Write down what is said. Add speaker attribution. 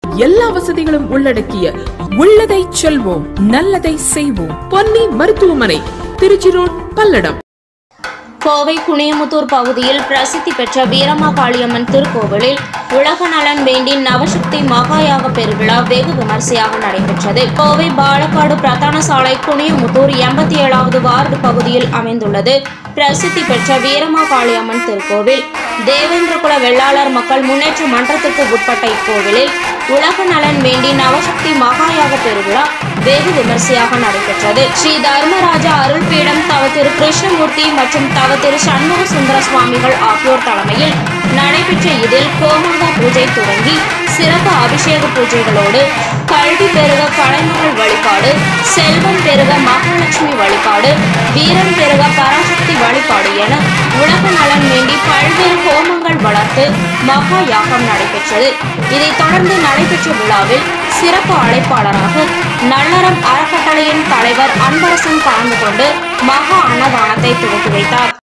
Speaker 1: எல்லா வசதிகளும் உள்ளடக்கிய உள்ளதை செல்வோம் நல்லதை செய்வோம் பொன்னி மருத்துவமனை திருச்சி ரோட் பல்லடம்
Speaker 2: கோவை குனியமுத்தூர் பகுதியில் பிரசித்தி பெற்ற வீரமாகாளியம்மன் திருக்கோவிலில் உலக நலன் வேண்டி நவசக்தி மகாயாக பெருவிழா வெகு விமர்சையாக நடைபெற்றது கோவை பாலக்காடு பிரதான சாலை குனியமுத்தூர் எண்பத்தி ஏழாவது வார்டு பகுதியில் அமைந்துள்ளது பிரசித்தி பெற்ற வீரமாகாளியம்மன் திருக்கோவில் தேவேந்திரகுல வெள்ளாளர் மக்கள் முன்னேற்ற மன்றத்துக்கு உட்பட்ட இக்கோவிலில் உலக நலன் வேண்டி நவசக்தி மகாயாக பெருவிழா வெகு விமர்சையாக நடைபெற்றது ஸ்ரீ தர்மராஜா அருள்பீடம் தவ திரு கிருஷ்ணமூர்த்தி மற்றும் தவ திரு சண்முக சுந்தர சுவாமிகள் ஆகியோர் தலைமையில் நடைபெற்ற இதில் கோமங்கா பூஜை தொடங்கி சிறப்பு அபிஷேக பூஜைகளோடு கல்வி பெருக கலைமகள் வழிபாடு செல்வம் பெருக மகாலட்சுமி வழிபாடு வீரம் பெருக பராசக்தி வழிபாடு என உலக நலன் வேண்டி பல்வேறு ஹோமங்கள் வளர்த்து மகா யாகம் நடைபெற்றது இதைத் தொடர்ந்து நடைபெற்ற விழாவில் சிறப்பு அழைப்பாளராக நல்லறம் அறக்கட்டளையின் தலைவர் அன்பரசன் கலந்து கொண்டு மகா அன்னதானத்தை துவக்கி வைத்தார்